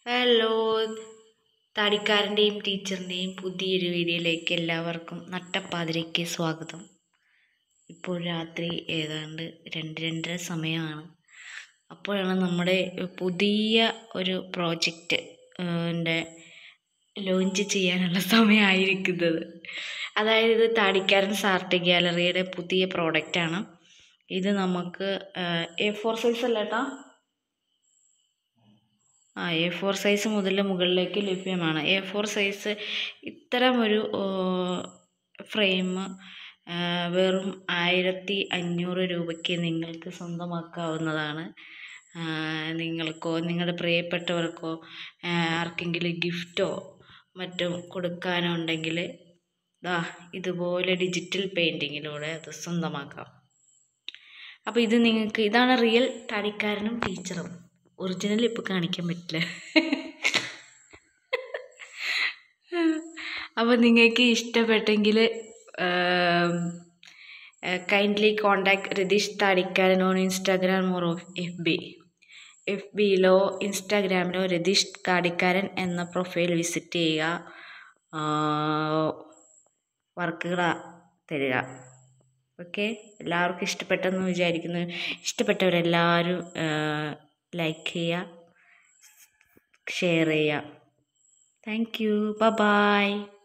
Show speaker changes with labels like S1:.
S1: hello താടിക്കാരൻ്റെയും ടീച്ചറിൻ്റെയും പുതിയൊരു വീഡിയോയിലേക്ക് എല്ലാവർക്കും നട്ടപ്പാതിരയ്ക്ക് സ്വാഗതം ഇപ്പോൾ രാത്രി ഏതാണ്ട് രണ്ട് രണ്ടര സമയമാണ് അപ്പോഴാണ് നമ്മുടെ പുതിയ ഒരു പ്രോജക്റ്റ് ൻ്റെ ലോഞ്ച് ചെയ്യാനുള്ള സമയമായിരിക്കുന്നത് അതായത് ഇത് താടിക്കാരൻ സാർട്ട് ഗാലറിയുടെ പുതിയ പ്രോഡക്റ്റാണ് ഇത് നമുക്ക് എ ഫോർ സൈസ് അല്ല ഏട്ടാ ആ എ ഫോർ സൈസ് മുതൽ മുകളിലേക്ക് ലഭ്യമാണ് എ ഫോർ സൈസ് ഇത്തരം ഒരു ഫ്രെയിം വെറും ആയിരത്തി അഞ്ഞൂറ് രൂപയ്ക്ക് നിങ്ങൾക്ക് സ്വന്തമാക്കാവുന്നതാണ് നിങ്ങൾക്കോ നിങ്ങളുടെ പ്രിയപ്പെട്ടവർക്കോ ആർക്കെങ്കിലും ഗിഫ്റ്റോ മറ്റും കൊടുക്കാനോ ഉണ്ടെങ്കിൽ ദാ ഇതുപോലെ ഡിജിറ്റൽ പെയിൻറ്റിങ്ങിലൂടെ അത് സ്വന്തമാക്കാം അപ്പോൾ ഇത് നിങ്ങൾക്ക് ഇതാണ് റിയൽ താടിക്കാരനും ടീച്ചറും ഒറിജിനൽ ഇപ്പോൾ കാണിക്കാൻ പറ്റില്ല അപ്പോൾ നിങ്ങൾക്ക് ഇഷ്ടപ്പെട്ടെങ്കിൽ kindly contact Ratheesh Thadikkaran on Instagram or F B F ബിയിലോ ഇൻസ്റ്റാഗ്രാമിലോ രതീഷ് താടിക്കാരൻ എന്ന പ്രൊഫൈൽ വിസിറ്റ് ചെയ്യുക വർക്കുകൾ തരിക ഓക്കെ എല്ലാവർക്കും ഇഷ്ടപ്പെട്ടെന്ന് വിചാരിക്കുന്നു ഇഷ്ടപ്പെട്ടവരെല്ലാവരും ലൈക്ക് ചെയ്യുക ഷെയർ ചെയ്യുക താങ്ക് യു ബൈ